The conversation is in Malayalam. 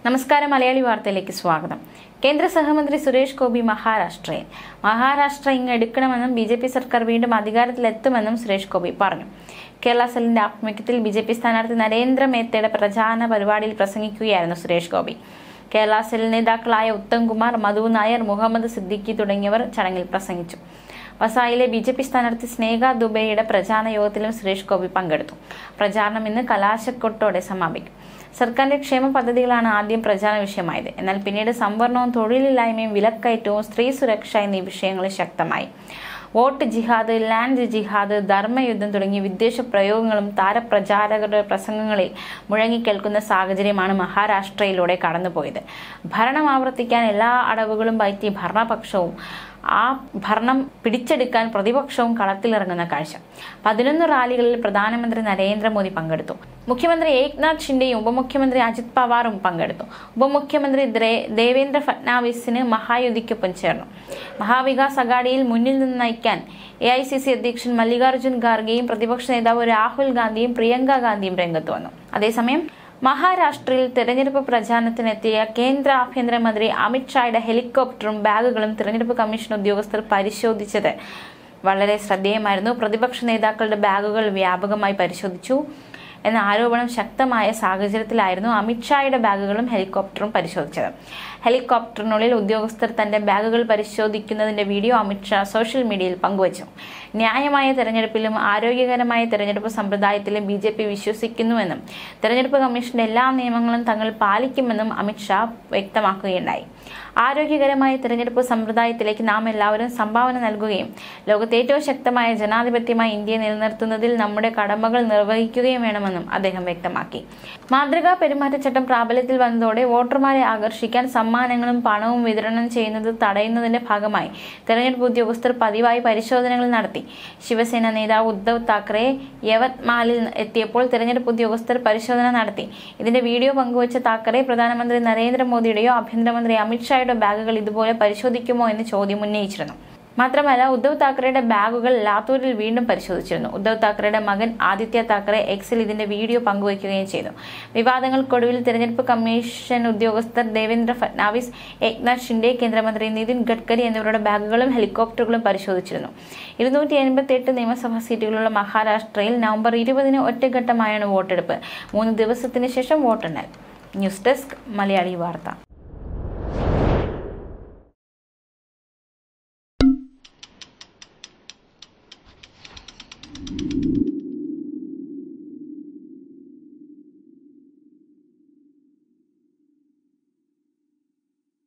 നമസ്കാരം മലയാളി വാർത്തയിലേക്ക് സ്വാഗതം കേന്ദ്ര സഹമന്ത്രി സുരേഷ് ഗോപി മഹാരാഷ്ട്രയിൽ മഹാരാഷ്ട്ര ഇങ്ങ് എടുക്കണമെന്നും ബി ജെ പി സർക്കാർ വീണ്ടും അധികാരത്തിലെത്തുമെന്നും സുരേഷ് ഗോപി പറഞ്ഞു കേരള സെല്ലിന്റെ ആഭിമുഖ്യത്തിൽ ബി ജെ പി സ്ഥാനാർത്ഥി നരേന്ദ്ര മേത്തയുടെ പ്രചാരണ പരിപാടിയിൽ പ്രസംഗിക്കുകയായിരുന്നു സുരേഷ് ഗോപി കേരള സെൽ നേതാക്കളായ ഉത്തം കുമാർ മധു നായർ മുഹമ്മദ് സിദ്ദിഖി തുടങ്ങിയവർ ചടങ്ങിൽ പ്രസംഗിച്ചു വസായിലെ ബി ജെ പി സ്ഥാനാർത്ഥി സ്നേഹ ദുബൈയുടെ പ്രചാരണ യോഗത്തിലും സുരേഷ് ഗോപി പങ്കെടുത്തു പ്രചാരണം ഇന്ന് കലാശക്കൊട്ടോടെ സമാപിക്കും സർക്കാരിന്റെ ക്ഷേമ പദ്ധതികളാണ് ആദ്യം പ്രചാരണ വിഷയമായത് എന്നാൽ പിന്നീട് സംവരണവും തൊഴിലില്ലായ്മയും വിലക്കയറ്റവും സ്ത്രീ സുരക്ഷ എന്നീ വിഷയങ്ങൾ ശക്തമായി വോട്ട് ജിഹാദ് ലാൻഡ് ജിഹാദ് ധർമ്മയുദ്ധം തുടങ്ങിയ വിദ്വേഷ പ്രയോഗങ്ങളും താരപ്രചാരകരുടെ പ്രസംഗങ്ങളിൽ മുഴങ്ങിക്കേൾക്കുന്ന സാഹചര്യമാണ് മഹാരാഷ്ട്രയിലൂടെ കടന്നുപോയത് ഭരണം ആവർത്തിക്കാൻ എല്ലാ അടവുകളും പറ്റി ഭരണപക്ഷവും ആ ഭരണം പിടിച്ചെടുക്കാൻ പ്രതിപക്ഷവും കളത്തിലിറങ്ങുന്ന കാഴ്ച പതിനൊന്ന് റാലികളിൽ പ്രധാനമന്ത്രി നരേന്ദ്രമോദി പങ്കെടുത്തു മുഖ്യമന്ത്രി ഏക്നാഥ് ഷിൻഡെയും ഉപമുഖ്യമന്ത്രി അജിത് പവാറും പങ്കെടുത്തു ഉപമുഖ്യമന്ത്രി ദ്രേ- ദേവേന്ദ്ര ഫട്നാവിസിന് മഹായുതിക്കൊപ്പം ചേർന്നു മഹാവികാസ് അഗാഡിയിൽ മുന്നിൽ നിന്ന് നയിക്കാൻ എ ഐ സി സി അധ്യക്ഷൻ മല്ലികാർജ്ജുൻ ഖാർഗെയും പ്രതിപക്ഷ നേതാവ് രാഹുൽ ഗാന്ധിയും പ്രിയങ്ക ഗാന്ധിയും രംഗത്ത് വന്നു അതേസമയം മഹാരാഷ്ട്രയിൽ തെരഞ്ഞെടുപ്പ് പ്രചാരണത്തിനെത്തിയ കേന്ദ്ര ആഭ്യന്തരമന്ത്രി അമിത്ഷായുടെ ഹെലികോപ്റ്ററും ബാഗുകളും തെരഞ്ഞെടുപ്പ് കമ്മീഷൻ ഉദ്യോഗസ്ഥർ പരിശോധിച്ചത് വളരെ ശ്രദ്ധേയമായിരുന്നു പ്രതിപക്ഷ നേതാക്കളുടെ ബാഗുകൾ വ്യാപകമായി പരിശോധിച്ചു എന്ന ആരോപണം ശക്തമായ സാഹചര്യത്തിലായിരുന്നു അമിത്ഷായുടെ ബാഗുകളും ഹെലികോപ്റ്ററും പരിശോധിച്ചത് ഹെലികോപ്റ്ററിനുള്ളിൽ ഉദ്യോഗസ്ഥർ തന്റെ ബാഗുകൾ പരിശോധിക്കുന്നതിന്റെ വീഡിയോ അമിത്ഷാ സോഷ്യൽ മീഡിയയിൽ പങ്കുവച്ചു ന്യായമായ തെരഞ്ഞെടുപ്പിലും ആരോഗ്യകരമായ തെരഞ്ഞെടുപ്പ് സമ്പ്രദായത്തിലും ബി ജെ പി വിശ്വസിക്കുന്നുവെന്നും തെരഞ്ഞെടുപ്പ് കമ്മീഷന്റെ എല്ലാ നിയമങ്ങളും തങ്ങൾ പാലിക്കുമെന്നും അമിത്ഷാ വ്യക്തമാക്കുകയുണ്ടായി ആരോഗ്യകരമായ തെരഞ്ഞെടുപ്പ് സമ്പ്രദായത്തിലേക്ക് നാം എല്ലാവരും സംഭാവന നൽകുകയും ലോകത്തെ ഏറ്റവും ശക്തമായ ജനാധിപത്യമായി ഇന്ത്യയെ നിലനിർത്തുന്നതിൽ നമ്മുടെ കടമകൾ നിർവഹിക്കുകയും വേണമെന്നും അദ്ദേഹം വ്യക്തമാക്കി മാതൃകാ പെരുമാറ്റച്ചട്ടം പ്രാബല്യത്തിൽ വന്നതോടെ വോട്ടർമാരെ ആകർഷിക്കാൻ സമ്മാനങ്ങളും പണവും വിതരണം ചെയ്യുന്നത് തടയുന്നതിന്റെ ഭാഗമായി തെരഞ്ഞെടുപ്പ് ഉദ്യോഗസ്ഥർ പതിവായി പരിശോധനകൾ നടത്തി ശിവസേന നേതാവ് ഉദ്ധവ് താക്കറെ യവത്മാലിൽ എത്തിയപ്പോൾ തെരഞ്ഞെടുപ്പ് ഉദ്യോഗസ്ഥർ പരിശോധന നടത്തി ഇതിന്റെ വീഡിയോ പങ്കുവച്ച താക്കറെ പ്രധാനമന്ത്രി നരേന്ദ്രമോദിയുടെയോ ആഭ്യന്തരമന്ത്രി അമിത്ഷായുടെ ബാഗുകൾ ഇതുപോലെ പരിശോധിക്കുമോ എന്ന് ചോദ്യം ഉന്നയിച്ചിരുന്നു മാത്രമല്ല ഉദ്ധവ് താക്കറെയുടെ ബാഗുകൾ ലാത്തൂരിൽ വീണ്ടും പരിശോധിച്ചിരുന്നു ഉദ്ധവ് താക്കറെയുടെ മകൻ ആദിത്യ താക്കറെ എക്സിൽ ഇതിന്റെ വീഡിയോ പങ്കുവയ്ക്കുകയും ചെയ്തു വിവാദങ്ങൾക്കൊടുവിൽ തെരഞ്ഞെടുപ്പ് കമ്മീഷൻ ഉദ്യോഗസ്ഥർ ദേവേന്ദ്ര ഫട്നാവിസ് ഏക്നാഥ് ഷിൻഡെ കേന്ദ്രമന്ത്രി നിതിൻ ഗഡ്കരി എന്നിവരുടെ ബാഗുകളും ഹെലികോപ്റ്ററുകളും പരിശോധിച്ചിരുന്നു ഇരുന്നൂറ്റി എൺപത്തി എട്ട് നിയമസഭാ സീറ്റുകളുള്ള മഹാരാഷ്ട്രയിൽ നവംബർ ഇരുപതിന് ഒറ്റഘട്ടമായാണ് വോട്ടെടുപ്പ് മൂന്ന് ദിവസത്തിന് ശേഷം വോട്ടെണ്ണൽ ന്യൂസ് ഡെസ്ക് മലയാളി വാർത്ത